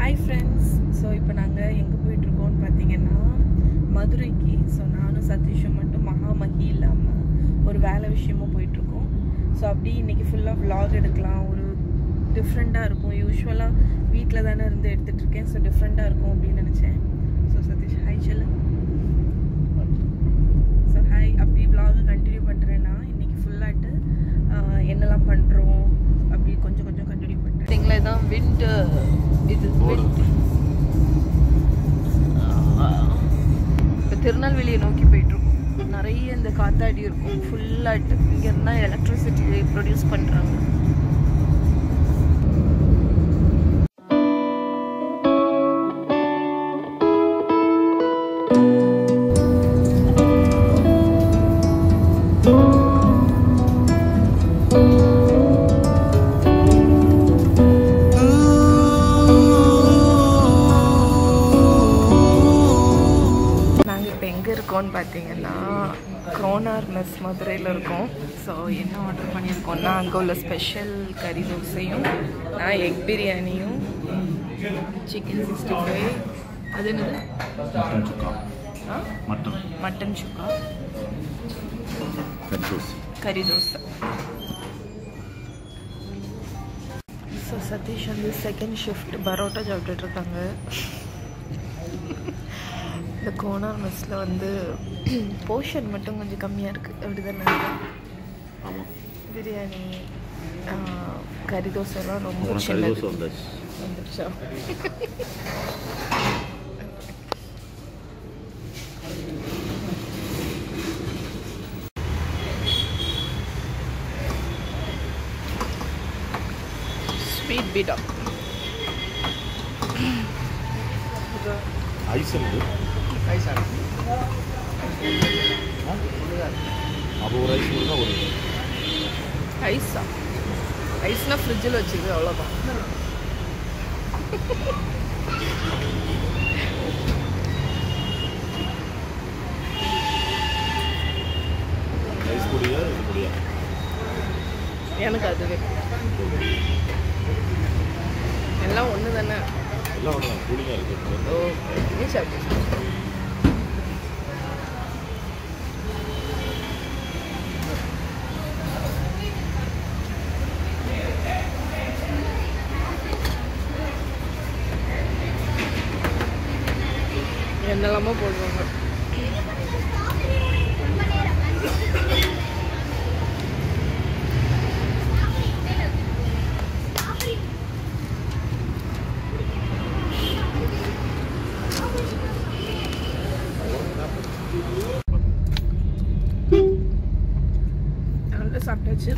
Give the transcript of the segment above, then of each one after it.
Hi friends so இப்போ நாங்கள் எங்கே போயிட்டுருக்கோம்னு பார்த்தீங்கன்னா மதுரைக்கு ஸோ நானும் சதீஷும் மட்டும் மகாமகி இல்லாமல் ஒரு வேலை விஷயமா போயிட்டுருக்கோம் ஸோ அப்படி இன்னைக்கு ஃபுல்லாக vlog எடுக்கலாம் ஒரு டிஃப்ரெண்ட்டாக இருக்கும் யூஸ்வலாக வீட்டில் தானே இருந்து எடுத்துகிட்டு இருக்கேன் ஸோ டிஃப்ரெண்ட்டாக இருக்கும் அப்படின்னு நினச்சேன் ஸோ சதீஷ் ஹாய் சொல்லு ஸோ ஹாய் அப்படி vlog கண்டினியூ பண்ணுறேன்னா இன்னைக்கு ஃபுல்லாட்டு என்னெல்லாம் பண்ணுறோம் அப்படி கொஞ்சம் கொஞ்சம் கண்டினியூ பண்ணுறேன் எங்களை தான் விண்ட் இது இப்போ திருநெல்வேலியை நோக்கி போயிட்டுருக்கோம் நிறைய இந்த காத்தாடி இருக்கும் ஃபுல்லாட்டு இங்கே இருந்தால் எலக்ட்ரிசிட்டி ப்ரொடியூஸ் பண்ணுறாங்க நாங்கள் இப்போ எங்கே இருக்கோம்னு பார்த்தீங்கன்னா க்ரோனார் மெஸ் மதுரையில் இருக்கோம் ஸோ என்ன ஆர்டர் பண்ணியிருக்கோம்னா அங்கே உள்ள ஸ்பெஷல் கறி தோசையும் நான் எக் பிரியாணியும் சிக்கன் சிக்ஸ்டி ஃபைவ் அது என்னது மட்டன் சுக்கா ஆ மட்டன் மட்டன் சுக்கா கட்ரோஸ் கறி தோசை ஸோ சதீஷ் வந்து செகண்ட் ஷிஃப்ட் பரோட்டா சாப்பிட்டுட்டு இருக்காங்க இந்த கோனார் மெஸ்ஸில் வந்து போர்ஷன் மட்டும் கொஞ்சம் கம்மியாக இருக்குது அப்படி தானே ஆமாம் பிரியாணி ஆ, கறி தோசைலாம் ரொம்ப உனக்கு கறி சின்னது தோசை வந்தாச்சு வந்துருச்சா ஸ்வீட் பீடா ஐஸ் ഉണ്ട് அப்போ ஒரு ஐஸ் கொடுத்தா ஒரு ஐஸா ஐஸ்னா ஃப்ரிட்ஜில் வச்சுது அவ்வளோதான் ஐஸ் பொடியா இது பொடியா எனக்கு அதுவே எல்லாம் ஒன்று தானே எல்லாம் ஒன்று தான் கூலிங்காக இருக்குது ஓ நீ சாப்பிட்டு என்னெல்லாமோ போடுவாங்க நல்லா சாப்பிட்டாச்சு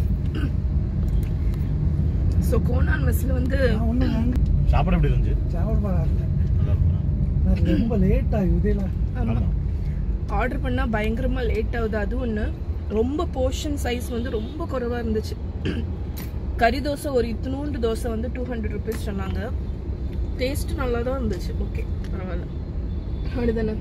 ஸோ கோனான் மெஸ்ஸில் வந்து சாப்பிட எப்படி இருந்துச்சு சாப்பிட நல்லா இருக்குண்ணா ரொம்ப லேட் ஆகும் இதெಲ್ಲ ஆமாம் ஆர்டர் பண்ணால் பயங்கரமாக லேட் ஆகுது அது ஒன்று ரொம்ப போர்ஷன் சைஸ் வந்து ரொம்ப குறைவாக இருந்துச்சு கறி தோசை ஒரு இத்தினூண்டு தோசை வந்து டூ ஹண்ட்ரட் ருபீஸ் சொன்னாங்க டேஸ்ட் நல்லா தான் இருந்துச்சு ஓகே பரவாயில்ல அப்படிதானே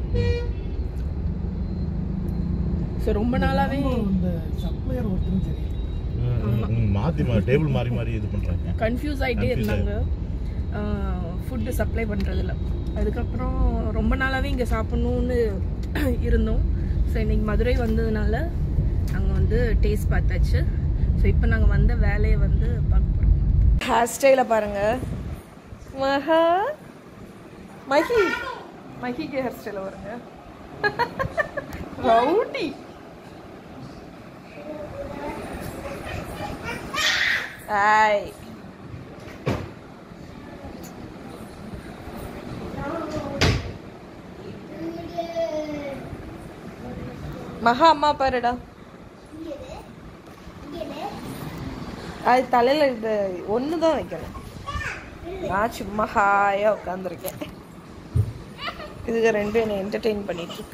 ஸோ ரொம்ப நாளாகவே இந்த சப்ளையர் ஒருத்தரும் சரி மாற்றி டேபிள் மாறி மாறி இது பண்ணுறாங்க கன்ஃபியூஸ் ஆகிட்டே Confuse இருந்தாங்க ஃபுட்டு சப்ளை பண்ணுறதுல அதுக்கப்புறம் ரொம்ப நாளாகவே இங்கே சாப்பிட்ணுன்னு இருந்தோம் ஸோ இன்னைக்கு மதுரை வந்ததுனால நாங்கள் வந்து டேஸ்ட் பார்த்தாச்சு ஸோ இப்போ நாங்கள் வந்த வேலையை வந்து பார்க்க போகிறோம் ஹேர் ஸ்டைலை பாருங்க மகா மஹி மஹிக்கு ஹேர் ஸ்டைலை பாருங்க ரவுடி ஆய் மகா அம்மா பாருடா அது தலையில இது ஒன்று தான் வைக்கணும் நான் சும்மா ஹாயா உட்காந்துருக்கேன் இதுக்கு ரெண்டு என்னை என்டர்டெயின் பண்ணிட்டு இருக்கு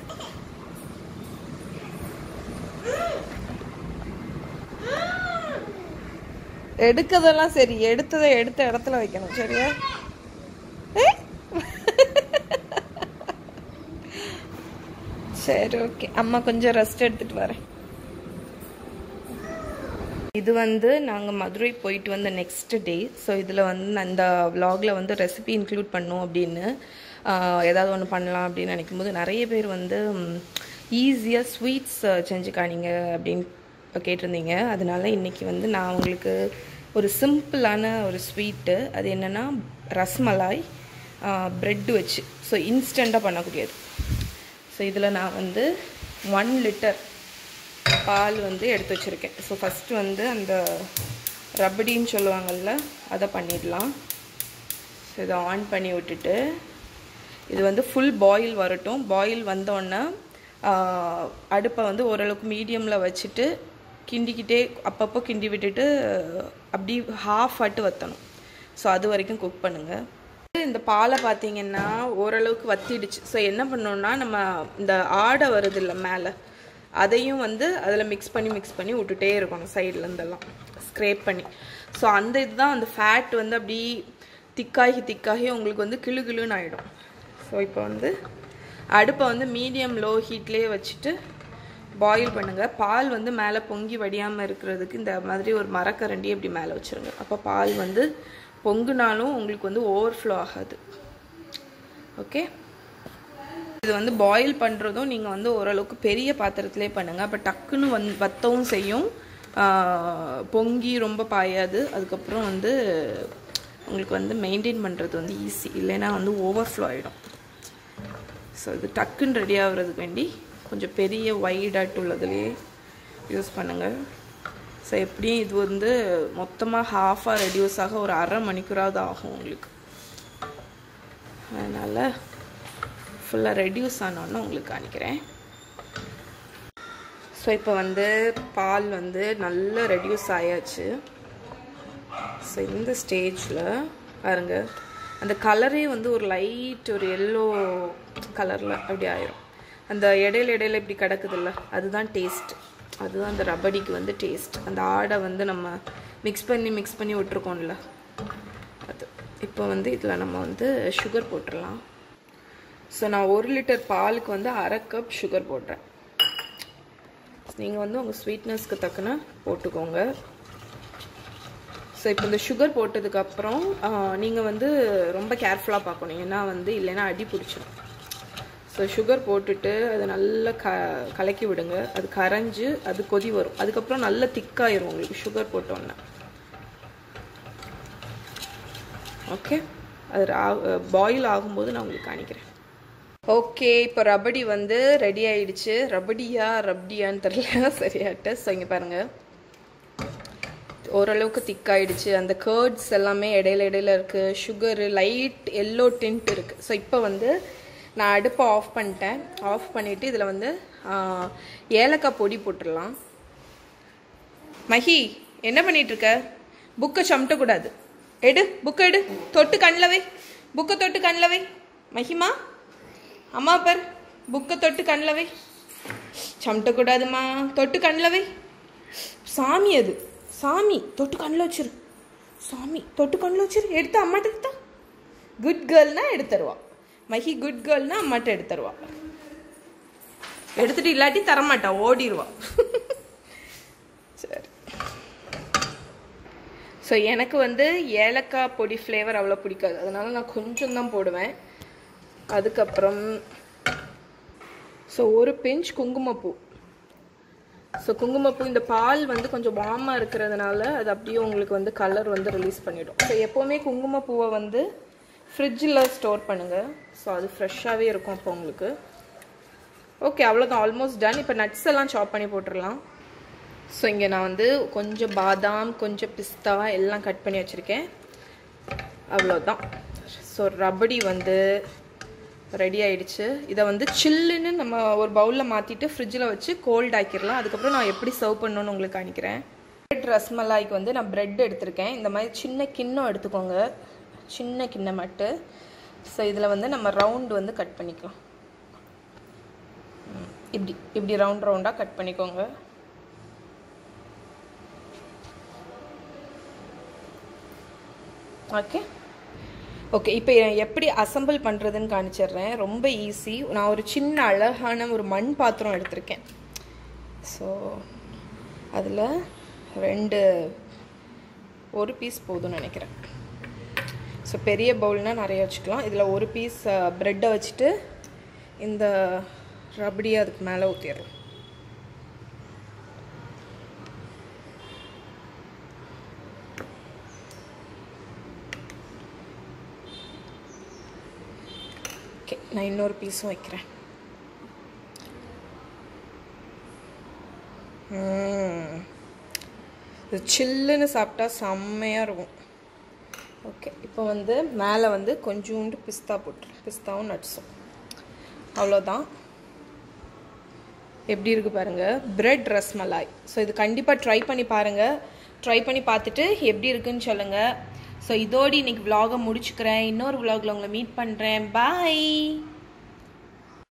எடுக்கிறதெல்லாம் சரி எடுத்ததை எடுத்த இடத்துல வைக்கணும் சரியா ஏ? சரி ஓகே அம்மா கொஞ்சம் ரெஸ்ட் எடுத்துட்டு வரேன் இது வந்து நாங்கள் மதுரை போயிட்டு வந்த நெக்ஸ்ட் டே ஸோ இதில் வந்து நான் இந்த vlogல வந்து ரெசிபி இன்க்ளூட் பண்ணோம் அப்படின்னு ஆஹ், ஏதாவது ஒன்று பண்ணலாம் அப்படின்னு நினைக்கும் போது நிறைய பேர் வந்து ஈஸியாக ஸ்வீட்ஸ் செஞ்சு காணிங்க அப்படின்னு கேட்டிருந்தீங்க அதனால இன்னைக்கு வந்து நான் உங்களுக்கு ஒரு சிம்பிளான ஒரு ஸ்வீட்டு அது என்னென்னா ரஸ்மலாய் ப்ரெட் வச்சு ஸோ இன்ஸ்டண்ட்டாக பண்ணக்கூடியது ஸோ இதில் நான் வந்து ஒன் லிட்டர் பால் வந்து எடுத்து வச்சுருக்கேன் ஸோ ஃபஸ்ட்டு வந்து அந்த ரப்படின்னு சொல்லுவாங்கள்ல அதை பண்ணிடலாம் ஸோ இதை ஆன் பண்ணி விட்டுட்டு இது வந்து ஃபுல் பாயில் வரட்டும் பாயில் வந்தோடனே அடுப்பை வந்து ஓரளவுக்கு மீடியமில் வச்சுட்டு கிண்டிக்கிட்டே அப்பப்போ கிண்டி விட்டுட்டு அப்படி ஹாஃப் அட்டு வற்றணும் ஸோ அது வரைக்கும் குக் பண்ணுங்கள் இந்த பாலை பார்த்தீங்கன்னா ஓரளவுக்கு வத்திடுச்சு ஸோ என்ன பண்ணோம்னா நம்ம இந்த ஆடை வருது இல்லை மேலே அதையும் வந்து அதில் மிக்ஸ் பண்ணி மிக்ஸ் பண்ணி விட்டுட்டே இருக்கணும் சைடில் இருந்தெல்லாம் ஸ்க்ரேப் பண்ணி ஸோ அந்த இதுதான் அந்த ஃபேட் வந்து அப்படி திக்காகி திக்காகி உங்களுக்கு வந்து கிளு கிளுன்னு ஆகிடும் ஸோ இப்போ வந்து அடுப்பை வந்து மீடியம் லோ ஹீட்லேயே வச்சுட்டு பாயில் பண்ணுங்கள் பால் வந்து மேலே பொங்கி வடியாமல் இருக்கிறதுக்கு இந்த மாதிரி ஒரு மரக்கரண்டி இப்படி மேலே வச்சுருங்க அப்போ பால் வந்து பொங்குனாலும் உங்களுக்கு வந்து ஓவர்ஃப்ளோ ஆகாது ஓகே இது வந்து பாயில் பண்ணுறதும் நீங்கள் வந்து ஓரளவுக்கு பெரிய பாத்திரத்திலே பண்ணுங்கள் அப்போ டக்குன்னு வந் வத்தவும் செய்யும் ஆஹ், பொங்கி ரொம்ப பாயாது அதுக்கப்புறம் வந்து உங்களுக்கு வந்து மெயின்டைன் பண்ணுறது வந்து ஈஸி இல்லைன்னா வந்து ஓவர்ஃப்ளோ ஆகிடும் ஸோ இது டக்குன்னு ரெடி ஆகுறதுக்கு வேண்டி கொஞ்சம் பெரிய வைடாட்டு உள்ளதுலேயே யூஸ் பண்ணுங்கள் ஸோ எப்படியும் இது வந்து மொத்தமாக ஹாஃபாக ரெடியூஸ் ஆக ஒரு அரை மணிக்கூறாவது ஆகும் உங்களுக்கு அதனால் ஃபுல்லாக ரெடியூஸ் ஆனோன்னு உங்களுக்கு காணிக்கிறேன் ஸோ இப்போ வந்து பால் வந்து நல்லா ரெடியூஸ் ஆயாச்சு ஸோ இந்த ஸ்டேஜில் பாருங்க அந்த கலரே வந்து ஒரு லைட் ஒரு எல்லோ கலரில் அப்படி ஆயிரும் அந்த இடையில இடையில இப்படி கிடக்குதுல்ல அதுதான் டேஸ்ட் அதுதான் அந்த ரபடிக்கு வந்து டேஸ்ட் அந்த ஆடை வந்து நம்ம மிக்ஸ் பண்ணி மிக்ஸ் பண்ணி விட்டுருக்கோம்ல அது இப்போ வந்து இதில் நம்ம வந்து சுகர் போட்டுடலாம் ஸோ நான் ஒரு லிட்டர் பாலுக்கு வந்து அரை கப் சுகர் போடுறேன் நீங்கள் வந்து உங்கள் ஸ்வீட்னஸ்க்கு தக்கன போட்டுக்கோங்க ஸோ இப்போ இந்த சுகர் போட்டதுக்கப்புறம் நீங்கள் வந்து ரொம்ப கேர்ஃபுல்லாக பார்க்கணும் ஏன்னா வந்து இல்லைன்னா அடி பிடிச்சிடும் ஸோ சுகர் போட்டுட்டு அதை நல்லா க கலக்கி விடுங்க அது கரைஞ்சு அது கொதி வரும் அதுக்கப்புறம் நல்லா திக்காயிரும் உங்களுக்கு சுகர் போட்டோன்னே ஓகே அது பாயில் ஆகும்போது நான் உங்களுக்கு காணிக்கிறேன் ஓகே இப்போ ரபடி வந்து ரெடி ஆயிடுச்சு ரபடியா ரப்டியான்னு தெரியல சரியாட்ட ஸோ இங்கே பாருங்கள் ஓரளவுக்கு திக்காயிடுச்சு அந்த கேர்ட்ஸ் எல்லாமே இடையில இடையில இருக்குது சுகரு லைட் எல்லோ டின்ட் இருக்குது ஸோ இப்போ வந்து நான் அடுப்பை ஆஃப் பண்ணிட்டேன் ஆஃப் பண்ணிவிட்டு இதில் வந்து ஆ, ஏலக்காய் பொடி போட்டுடலாம் மஹி என்ன பண்ணிட்டு இருக்க புக்கை சமட்டக்கூடாது எடு புக்கை எடு தொட்டு கண்ணில் வை புக்கை தொட்டு கண்ணில் வை மஹிமா அம்மா பார் புக்கை தொட்டு கண்ணில் வை சமட்டக்கூடாதுமா தொட்டு கண்ணில் வை சாமி அது சாமி தொட்டு கண்ணில் வச்சிரு சாமி தொட்டு கண்ணில் வச்சிரு எடுத்து அம்மாட்ட எடுத்தா குட் கேர்ள்னா எடுத்துருவா மஹி குட் கேர்ள்னா அம்மாட்ட எடுத்துருவா எடுத்துட்டு இல்லாட்டி தரமாட்டா ஓடிடுவா சரி ஸோ எனக்கு வந்து ஏலக்காய் பொடி ஃப்ளேவர் அவ்வளோ பிடிக்காது அதனால நான் கொஞ்சம் தான் போடுவேன் அதுக்கப்புறம் ஸோ ஒரு பிஞ்ச் குங்குமப்பூ ஸோ குங்குமப்பூ இந்த பால் வந்து கொஞ்சம் வார்மாக இருக்கிறதுனால அது அப்படியே உங்களுக்கு வந்து கலர் வந்து ரிலீஸ் பண்ணிடும் ஸோ எப்போவுமே குங்குமப்பூவை வந்து ஃப்ரிட்ஜில் ஸ்டோர் பண்ணுங்கள் ஸோ அது ஃப்ரெஷ்ஷாகவே இருக்கும் அப்போ உங்களுக்கு ஓகே அவ்வளோதான் ஆல்மோஸ்ட் டன் இப்போ நட்ஸ் எல்லாம் சாப் பண்ணி போட்டுடலாம் ஸோ இங்கே நான் வந்து கொஞ்சம் பாதாம் கொஞ்சம் பிஸ்தா எல்லாம் கட் பண்ணி வச்சுருக்கேன் அவ்வளோதான் ஸோ ரபடி வந்து ரெடி ஆயிடுச்சு இதை வந்து சில்லுன்னு நம்ம ஒரு பவுலில் மாற்றிட்டு ஃப்ரிட்ஜில் வச்சு கோல்ட் ஆக்கிடலாம் அதுக்கப்புறம் நான் எப்படி சர்வ் பண்ணணும்னு உங்களுக்கு காணிக்கிறேன் பிரெட் ரஸ்மலாய்க்கு வந்து நான் பிரெட் எடுத்திருக்கேன் இந்த மாதிரி சின்ன கிண்ணம் எடுத்துக்கோங்க சின்ன கிண்ணம் மட்டு ஸோ இதில் வந்து நம்ம ரவுண்ட் வந்து கட் பண்ணிக்கலாம் ம், இப்படி இப்படி ரவுண்ட் ரவுண்டாக கட் பண்ணிக்கோங்க ஓகே ஓகே இப்போ எப்படி அசம்பிள் பண்ணுறதுன்னு காமிச்சிடுறேன் ரொம்ப ஈஸி நான் ஒரு சின்ன அழகான ஒரு மண் பாத்திரம் எடுத்திருக்கேன் ஸோ அதில் ரெண்டு ஒரு பீஸ் போதும்னு நினைக்கிறேன் ஸோ பெரிய பவுல்னால் நிறைய வச்சுக்கலாம் இதில் ஒரு பீஸ் ப்ரெட்டை வச்சுட்டு இந்த ரபடியை அதுக்கு மேலே ஊற்றிடலாம் ஓகே நான் இன்னொரு பீஸும் வைக்கிறேன் ம். இது சில்லுன்னு சாப்பிட்டா செம்மையாக இருக்கும் ஓகே இப்போ வந்து மேலே வந்து கொஞ்சோண்டு பிஸ்தா போட்டுரும் பிஸ்தாவும் நட்ஸும் அவ்வளோதான் எப்படி இருக்கு பாருங்க பிரெட் ரஸ்மலாய் ஸோ இது கண்டிப்பாக ட்ரை பண்ணி பாருங்க ட்ரை பண்ணி பார்த்துட்டு எப்படி இருக்குன்னு சொல்லுங்க ஸோ இதோடு இன்னைக்கு vlog-அ முடிச்சுக்கிறேன் இன்னொரு vlog-ல உங்களை மீட் பண்ணுறேன் பாய்